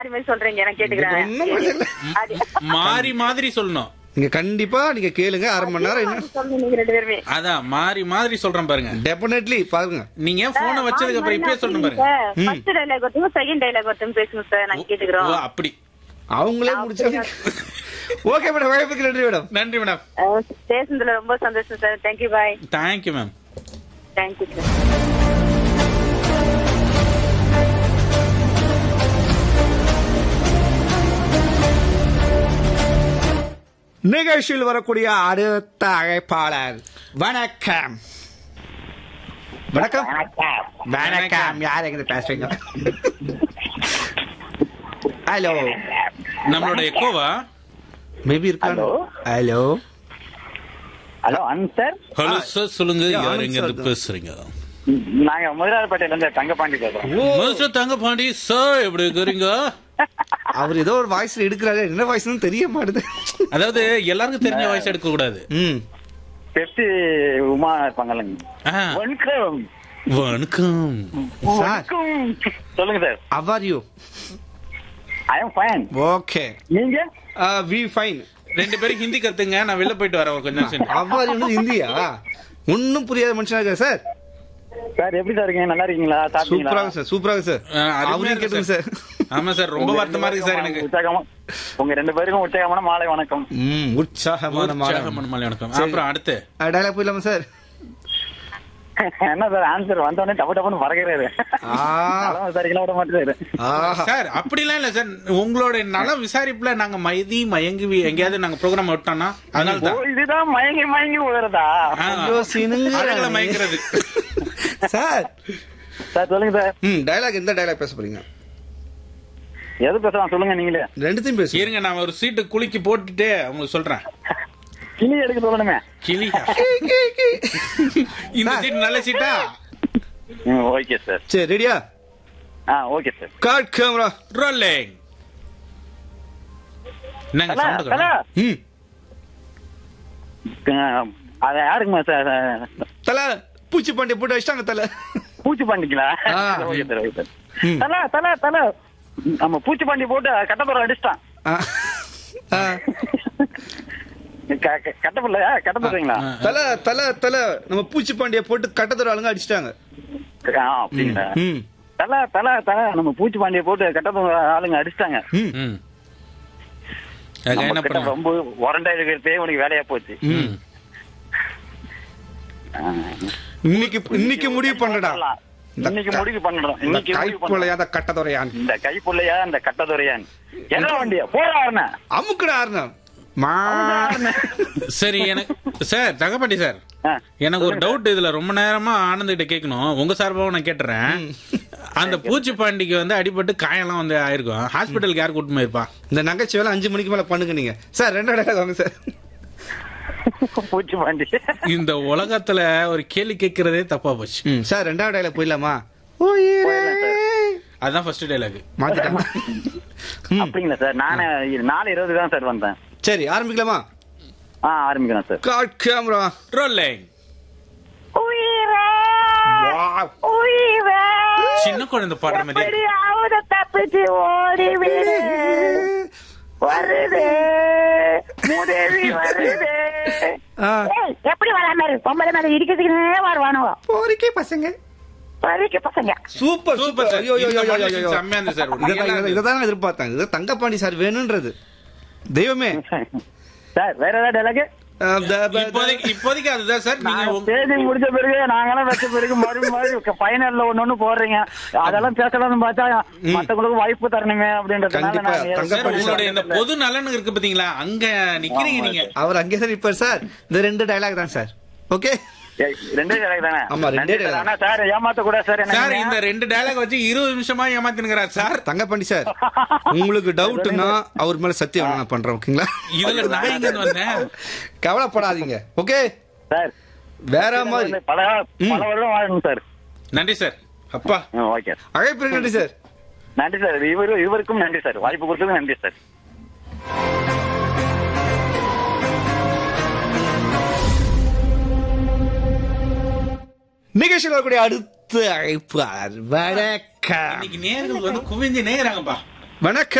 மாறி மாதிரி சொல்றீங்க நான் கேட்டுக்கிறேன் ஒண்ணும் பிரச்சனை இல்ல. அது மாறி மாதிரி சொல்லணும் நீங்க கண்டிப்பா நீங்க கேளுங்க அரை மணி நேரம் என்ன சொல்லுங்க நீங்க ரெண்டு பேருமே அதான் மாறி மாதிரி சொல்றேன் பாருங்க டெபினெட்லி பாருங்க நீங்க ஏன் போனை வச்சதுக்கு அப்புறம் இப்பயே சொல்லணும் பாருங்க ஃபர்ஸ்ட் டைலாக் ஒருத்தவங்க செகண்ட் டைலாக் ஒருத்தவங்க பேசுங்க சார் நாங்க கேட்டுக்கிறோம் ஓ, அப்படி அவங்களே முடிச்சாங்க ஓகே மேடம் வாய்ப்புக்கு நன்றி மேடம் நன்றி மேடம் அஹ், பேசுனதுல ரொம்ப சந்தோஷம் sir thank you bye thank you ma'am thank you sir நிகழ்ச்சியில் வரக்கூடிய அடுத்த அழைப்பாளர் வணக்கம் வணக்கம் வணக்கம் யார் எங்க பேசுறீங்க ஹலோ நம்மளோட எக்கோவா மேபி இருக்காங்க ஹலோ ஹலோ அன் சார் ஹலோ சார் சொல்லுங்க Yeah, யார் I'm எங்க இருந்து sir. பேசுறீங்க நாங்க முதலாளிப்பேட்டையில இருந்து தங்கப்பாண்டி பேசுறோம் மிஸ்டர் தங்கபாண்டி சார் எப்படி இருக்கிறீங்க அவர் ஏதோ ஒரு வாய்ஸ்ல எடுக்கிறாரு என்ன வாய்ஸ்னு தெரிய மாட்டுது அதாவது எல்லாருக்கும் தெரிஞ்ச வாய்ஸ் எடுக்க கூடாது ம் பெப்சி உமா இருப்பாங்கல்லங்க ஆ, வணக்கம் வணக்கம் சார் வணக்கம் சொல்லுங்க sir how are you I am fine okay நீங்க வி ஃபைன் ரெண்டு பேரும் ஹிந்தி கத்துங்க நான் வெளில போயிட்டு வரேன் ஒரு கொஞ்சம் நிமிஷம். how are you இந்தியா ஒன்னும் புரியாத மனுஷனா இருக்கா சார் சார் எப்படி சார் இருக்கீங்க நல்லா இருக்கீங்களா சாப்பிட்டீங்களா சூப்பராக சார் சூப்பராக சார் ஆ, அருமையா அவரையும் இருக்கு கேட்டுங்க சார் ஆமா சார் ரொம்ப வருத்தமா இருக்கு சார் எனக்கு உற்சாகமா உங்க ரெண்டு பேருக்கும் உற்சாகமான மாலை வணக்கம் ம் உற்சாகமான மாலை உற்சாகமான மாலை வணக்கம் சரி. அப்புறம் அடுத்து டயலாக் போயிடலாமா சார் என்ன சார் ஆன்சர் வந்தோடனே டப்பு டப்புன்னு பறக்கிறாரு ஆ. நலம் விசாரிக்கலாம் விட மாட்டேறாரு ஆஹா சார் அப்படிலாம் இல்ல சார் உங்களோட நல விசாரிப்புல நாங்க மைதி மயங்கி வி- எங்கேயாவது நாங்க ப்ரோக்ராம் விட்டோம்னா அதனால ஓ தான் இதுதான் மயங்கி மயங்கி விழுறதா ஆ, ஐயோ, சினுங்குறானே. அழகுல மயங்கிறது சார் சார் சொல்லுங்க சார் ம் டயலாக் எந்த டயலாக் பேச போறீங்க எது பேசலாம் சொல்லுங்க நீங்களே ரெண்டுத்தையும் பேசுங்க இருங்க நான் ஒரு சீட்டு குலுக்கி போட்டுட்டு உங்களுக்கு சொல்றேன் கிளி எடுக்க சொல்லணுமே கிளி இந்த சீட் நல்ல சீட்டா ஓகே சார் சரி ரெடியா ஆ okay sir card camera rolling என்னங்க தல, சவுண்ட் தல. ம் அது யாருக்குமா சார் தலை பூச்சி பாண்டிய போட்டு வச்சிட்டாங்க தலை பூச்சி பாண்டிங்களா ஆ. ஓகே சார் ஓகே சார் ம். தல தல தல நம்ம பூச்சி பாண்டி போட்டு கட்டப்புறம் அடிச்சிட்டான் ஆ. ஆ. க- க- கட்டப்புள்ளையா கட்டப்புறீங்களா தலை தலை தலை நம்ம பூச்சி பாண்டிய போட்டு கட்டத்தொரு ஆளுங்க அடிச்சிட்டாங்க ஆ அப்படிங்களா ம் தல தல தல நம்ம பூச்சி பாண்டிய போட்டு கட்டப்புற ஆளுங்க அடிச்சிட்டாங்க ம் ம் அதுக்கு நம்ம என்ன கிட்ட பண்ணலாம் ரொம்ப உரண்டா இருக்கிறதே உனக்கு வேலையா போச்சு ம் ஆ. இன்னைக்கு இன்னைக்கு முடிவு பண்ணடா இன்னைக்கு முடிவு பண்ணணும் இந்த இன்னைக்கு முடிவு பண்ணணும். கைப்புள்ளையாத கட்டத்துறையான் இந்த கைப்புள்ளையா இந்த கட்டதுரையான் என்ன வண்டியா போறாருண்ணா அமுக்குடா ஆறுனா மா சரி எனக்கு சார் தகப்பாண்டி சார் எனக்கு ஒரு டவுட் இதுல ரொம்ப நேரமா ஆனந்த் கிட்ட கேட்கணும் உங்க சார்பாகவும் நான் கேட்டுறேன் அந்த பூச்சி பாண்டிக்கு வந்து அடிபட்டு காயெல்லாம் வந்து ஆயிருக்கும் ஹாஸ்பிட்டலுக்கு யார் கூட்டு போயிருப்பா இந்த நகைச்சுவை அஞ்சு மணிக்கு மேல பண்ணுங்க நீங்க சார் ரெண்டு டயலாக் வாங்க சார் பூச்சி பாண்டி இந்த உலகத்துல ஒரு கேள்வி கேட்கறதே தப்பா போச்சு ம் சார் ரெண்டாவது டயலாக் போயிடலாமா உயிரே. அதுதான் ஃபர்ஸ்ட் டைலாக் மாத்திட்டாங்க ம். அப்படிங்களா சார் நானே இது நாலு இருபது தான் சார் வந்தேன் சரி ஆரம்பிக்கலாமா ஆ ஆரம்பிக்கிறேன் சார் காட் கேமரா ரோலிங் உயிரே வாவ் உயிரே சின்ன குழந்தை பாடுற மாதிரி எப்படியாவது தப்பிச்சு ஓடி விடு வருது முதவி வருது ஆ. ஏய், எப்படி வராம இரு பொம்பளை மேல இடிக்கிறதுக்குனே வருவானுவோ போரிக்கே பசங்க வரிக்கு பசங்க சூப்பர் சூப்பர் சூப்பர் சார் ஐயோ ஐயோ இந்த ஐயோ, ஐயோ மனுஷன் ஐயோ செம்மையா இருந்துச்சு சார் இதை இதை தான் நான் எதிர்பார்த்தேன் இது தங்கப்பாண்டி சார் வேணும்ன்றது தெய்வமே சார் வேற ஏதாவது டைலாக் அஹ், த- ப- இப்போதைக்கு இப்போதைக்கு அதுதான் சார் நீங்க உங்க- ஸ்டேஜ் முடிஞ்ச பிறகு நாங்கெல்லாம் வச்ச பிறகு மறுபடியும் மறுபடியும் ஃபைனல்ல ஒண்ணு ஒண்ணு போடுறீங்க அதெல்லாம் பேசலாம்னு பார்த்தா மத்தவங்களுக்கு வாய்ப்பு தரணுமே அப்படின்றதுனால கண்டிப்பா, நான் தங்க சார் உங்களுடைய இந்த பொது நலன் இருக்கு பாத்தீங்களா அங்க நிக்கிறீங்க நீங்க அவர் அங்கே தான் நிற்பார் சார் இந்த ரெண்டு டயலாக் தான் சார் ஓகே ஏய், ரெண்டே டைலாக் தானே ஆமா, ரெண்டே நன்றி சார். dialogue. ஆனா சார் ஏமாத்த கூட சார் என்ன சார் நீங்க? இந்த ரெண்டு டயலாக் வச்சு இருபது நிமிஷமா ஏமாத்தினுங்கிறார் சார் தங்கப்பாண்டி சார் உங்களுக்கு டவுட்னா அவர் மேல சத்தியம் நான் பண்றேன் ஓகேங்களா இதுல நான் இங்க வந்தேன் கவலைப்படாதீங்க ஓகே சார் வேற மாதிரி பல பல வருடம் வாழணும் சார் நன்றி சார் அப்பா ம், ஓகே அழைப்பு நன்றி சார் நன்றி சார் இவரு இவருக்கும் நன்றி சார் வாய்ப்பு கொடுத்ததுக்கு நன்றி சார் நிகழ்ச்சியில் வரக்கூடிய அடுத்த அழைப்பாளர் வணக்கம் இன்னைக்கு நேர்கள் வந்து குவிஞ்சு நேராங்கப்பா வணக்கம்